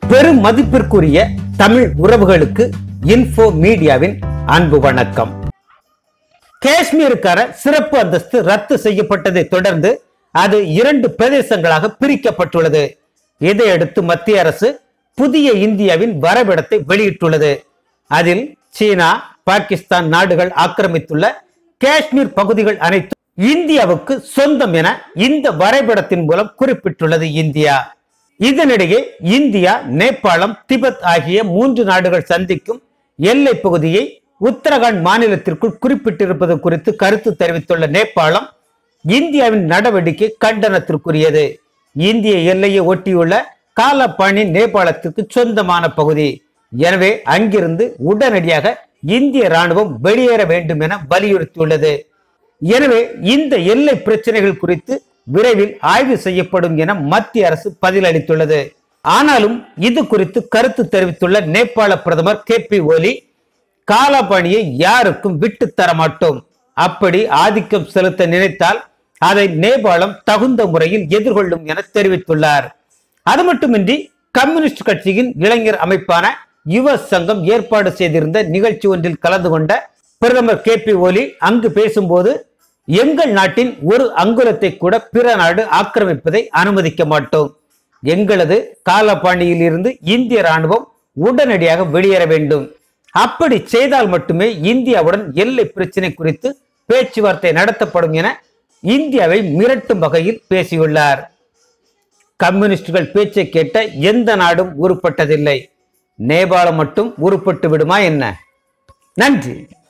பெரும் மதிப்பிற்குரிய தமிழ் உறவுகளுக்கு இன்ஃபோ மீடியாவின் அன்பு வணக்கம் காஷ்மீருக்கான சிறப்பு அந்தஸ்து ரத்து செய்யப்பட்டதை தொடர்ந்து அது இரண்டு பிரதேசங்களாக பிரிக்கப்பட்டுள்ளது இதையடுத்து மத்திய அரசு புதிய இந்தியாவின் வரைபடத்தை வெளியிட்டுள்ளது அதில் சீனா பாகிஸ்தான் நாடுகள் ஆக்கிரமித்துள்ள காஷ்மீர் பகுதிகள் அனைத்தும் இந்தியாவுக்கு சொந்தம் என இந்த வரைபடத்தின் மூலம் குறிப்பிட்டுள்ளது இந்தியா இதனிடையே இந்தியா நேபாளம் திபெத் ஆகிய மூன்று நாடுகள் சந்திக்கும் எல்லை பகுதியை உத்தரகாண்ட் மாநிலத்திற்குள் குறிப்பிட்டிருப்பது குறித்து கருத்து தெரிவித்துள்ள நேபாளம் இந்தியாவின் நடவடிக்கை கண்டனத்திற்குரியது இந்திய எல்லையை ஒட்டியுள்ள காலப்பாணி நேபாளத்திற்கு சொந்தமான பகுதி எனவே அங்கிருந்து உடனடியாக இந்திய ராணுவம் வெளியேற வேண்டும் என வலியுறுத்தியுள்ளது எனவே இந்த எல்லை பிரச்சனைகள் குறித்து விரைவில் ஆய்வு செய்யப்படும் என மத்திய அரசு பதிலளித்துள்ளது ஆனாலும் இது குறித்து கருத்து தெரிவித்துள்ள நேபாள பிரதமர் கே பி ஓலி காலாபாணியை யாருக்கும் விட்டு தர மாட்டோம் அப்படி ஆதிக்கம் செலுத்த நினைத்தால் அதை நேபாளம் தகுந்த முறையில் எதிர்கொள்ளும் என தெரிவித்துள்ளார் அது மட்டுமின்றி கம்யூனிஸ்ட் கட்சியின் இளைஞர் அமைப்பான யுவ சங்கம் ஏற்பாடு செய்திருந்த நிகழ்ச்சி ஒன்றில் கலந்து கொண்ட பிரதமர் கே பி ஓலி அங்கு பேசும்போது எங்கள் நாட்டின் ஒரு அங்குலத்தை கூட பிற நாடு ஆக்கிரமிப்பதை அனுமதிக்க மாட்டோம் எங்களது காலப்பாணியில் இருந்து இந்திய ராணுவம் உடனடியாக வெளியேற வேண்டும் அப்படி செய்தால் மட்டுமே இந்தியாவுடன் எல்லை பிரச்சினை குறித்து பேச்சுவார்த்தை நடத்தப்படும் என இந்தியாவை மிரட்டும் வகையில் பேசியுள்ளார் கம்யூனிஸ்டுகள் பேச்சை கேட்ட எந்த நாடும் உருப்பட்டதில்லை நேபாளம் மட்டும் உருப்பட்டு விடுமா என்ன நன்றி